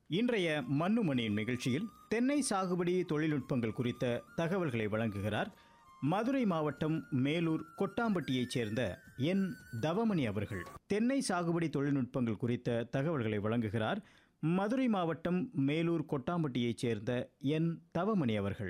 இன்றைய மண்ணுமணி நிகழ்ச்சியில் தென்னை சாகுபடி தொழில்நுட்பங்கள் குறித்த தகவல்களை வழங்குகிறார் மதுரை மாவட்டம் மேலூர் கொட்டாம்பட்டியைச் சேர்ந்த என் தவமணி அவர்கள் தென்னை சாகுபடி தொழில்நுட்பங்கள் குறித்த தகவல்களை வழங்குகிறார் மதுரை மாவட்டம் மேலூர் கொட்டாம்பட்டியைச் சேர்ந்த என் தவமணி அவர்கள்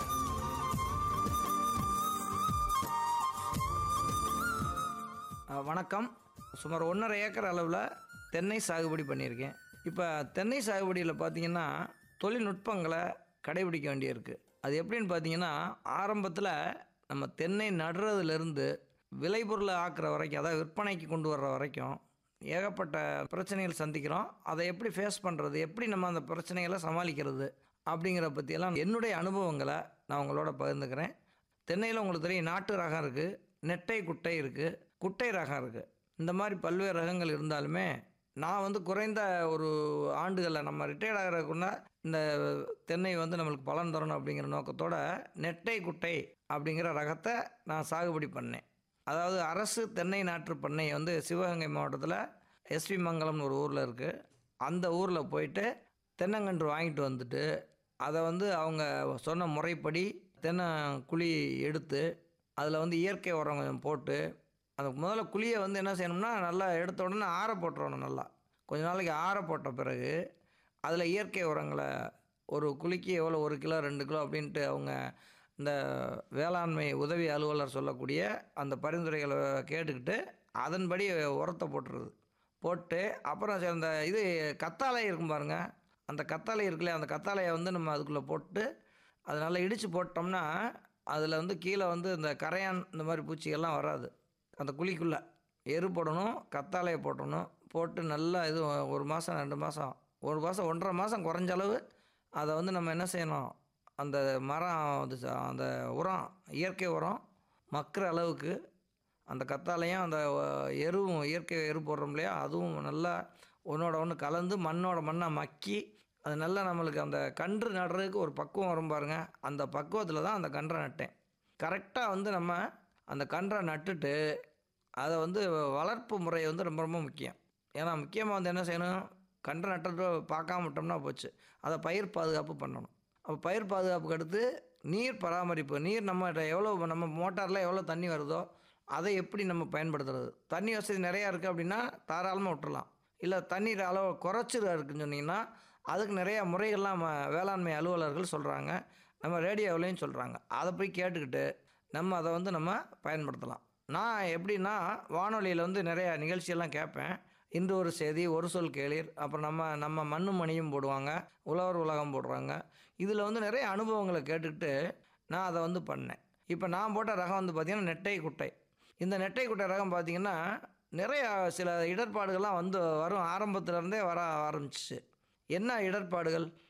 அஹ் வணக்கம் சுமார் ஒன்றரை ஏக்கர் அளவில் தென்னை சாகுபடி பண்ணியிருக்கேன் இப்போ தென்னை சாகுபடியில் பார்த்தீங்கன்னா தொழில்நுட்பங்களை கடைபிடிக்க வேண்டியிருக்கு அது எப்படின்னு பார்த்தீங்கன்னா ஆரம்பத்தில் நம்ம தென்னை நடுறதுலேருந்து விளைபொருளை ஆக்குற வரைக்கும் அதாவது விற்பனைக்கு கொண்டு வர்ற வரைக்கும் ஏகப்பட்ட பிரச்சனைகள் சந்திக்கிறோம் அதை எப்படி ஃபேஸ் பண்ணுறது எப்படி நம்ம அந்த பிரச்சனைகளை சமாளிக்கிறது அப்படிங்கிற பற்றியெல்லாம் என்னுடைய அனுபவங்களை நான் உங்களோட பகிர்ந்துக்கிறேன் தென்னையில் உங்களுக்கு தெரியும் நாட்டு ரகம் இருக்குது நெட்டை குட்டை இருக்குது குட்டை ரகம் இருக்குது இந்த மாதிரி பல்வேறு ரகங்கள் இருந்தாலுமே நான் வந்து குறைந்த ஒரு ஆண்டுகளில் நம்ம ரிட்டையர்ட் ஆகிறதுக்குன்னா இந்த தென்னை வந்து நம்மளுக்கு பலன் தரணும் அப்படிங்கிற நோக்கத்தோட நெட்டை குட்டை அப்படிங்கிற ரகத்தை நான் சாகுபடி பண்ணேன் அதாவது அரசு தென்னை நாற்று பண்ணை வந்து சிவகங்கை மாவட்டத்தில் எஸ்பி மங்கலம்னு ஒரு ஊரில் இருக்குது அந்த ஊரில் போயிட்டு தென்னங்கன்று வாங்கிட்டு வந்துட்டு அதை வந்து அவங்க சொன்ன முறைப்படி தென்னை குழி எடுத்து அதில் வந்து இயற்கை உரம் கொஞ்சம் போட்டு அந்த முதல்ல குழியை வந்து என்ன செய்யணும்னா நல்லா எடுத்த உடனே ஆற போட்டுறணும் நல்லா கொஞ்ச நாளைக்கு ஆற போட்ட பிறகு அதில் இயற்கை உரங்களை ஒரு குழிக்கு எவ்வளோ ஒரு கிலோ ரெண்டு கிலோ அப்படின்ட்டு அவங்க இந்த வேளாண்மை உதவி அலுவலர் சொல்லக்கூடிய அந்த பரிந்துரைகளை கேட்டுக்கிட்டு அதன்படி உரத்தை போட்டுருது போட்டு அப்புறம் சரி அந்த இது கத்தாழை இருக்கும் பாருங்க அந்த கத்தாழை இருக்குல்ல அந்த கத்தாழையை வந்து நம்ம அதுக்குள்ளே போட்டு அதை நல்லா இடித்து போட்டோம்னா அதில் வந்து கீழே வந்து இந்த கரையான் இந்த மாதிரி பூச்சிகள்லாம் வராது அந்த குழிக்குள்ளே எரு போடணும் கத்தாழையை போட்டணும் போட்டு நல்லா இது ஒரு மாதம் ரெண்டு மாதம் ஒரு மாதம் ஒன்றரை மாதம் குறைஞ்ச அளவு அதை வந்து நம்ம என்ன செய்யணும் அந்த மரம் அது ச- அந்த உரம் இயற்கை உரம் மக்கிற அளவுக்கு அந்த கத்தாழையும் அந்த அஹ், எருவும் இயற்கை எரு போடுறோம் இல்லையா அதுவும் நல்லா ஒன்றோட ஒன்று கலந்து மண்ணோட மண்ணாக மக்கி அது நல்லா நம்மளுக்கு அந்த கன்று நடுறதுக்கு ஒரு பக்குவம் வரும் பாருங்க அந்த பக்குவத்தில் தான் அந்த கன்றை நட்டேன் கரெக்டாக வந்து நம்ம அந்த கன்றை நட்டுட்டு அதை வந்து வளர்ப்பு முறை வந்து ரொம்ப ரொம்ப முக்கியம் ஏன்னா முக்கியமாக வந்து என்ன செய்யணும் கன்றை நட்டுட்டு பார்க்காம விட்டோம்னா போச்சு அதை பயிர் பாதுகாப்பு பண்ணணும் அப்போ பயிர் பாதுகாப்புக்கு அடுத்து நீர் பராமரிப்பு நீர் நம்ம எவ்வளோ நம்ம மோட்டாரில் எவ்வளோ தண்ணி வருதோ அதை எப்படி நம்ம பயன்படுத்துறது தண்ணி வசதி நிறையா இருக்குது அப்படின்னா தாராளமாக விட்டுறலாம் இல்லை தண்ணீர் அளவு குறைச்சிரு இருக்குன்னு சொன்னீங்கன்னா அதுக்கு நிறையா முறைகள்லாம் நம்ம வேளாண்மை அலுவலர்கள் சொல்கிறாங்க நம்ம ரேடியோவிலையும் சொல்கிறாங்க அதை போய் கேட்டுக்கிட்டு நம்ம அதை வந்து நம்ம பயன்படுத்தலாம் நான் எப்படின்னா வானொலியில் வந்து நிறையா நிகழ்ச்சியெல்லாம் கேட்பேன் இன்று ஒரு செய்தி ஒரு சொல் கேளீர் அப்புறம் நம்ம நம்ம மண்ணு மணியும் போடுவாங்க உழவர் உலகம் போடுறாங்க இதில் வந்து நிறைய அனுபவங்களை கேட்டுக்கிட்டு நான் அதை வந்து பண்ணேன் இப்போ நான் போட்ட ரகம் வந்து பார்த்திங்கன்னா நெட்டை குட்டை இந்த நெட்டை குட்டை ரகம் பார்த்திங்கன்னா நிறைய சில இடர்பாடுகள்லாம் வந்து வரும் ஆரம்பத்துல இருந்தே வர ஆரம்பிச்சிச்சு என்ன இடர்பாடுகள்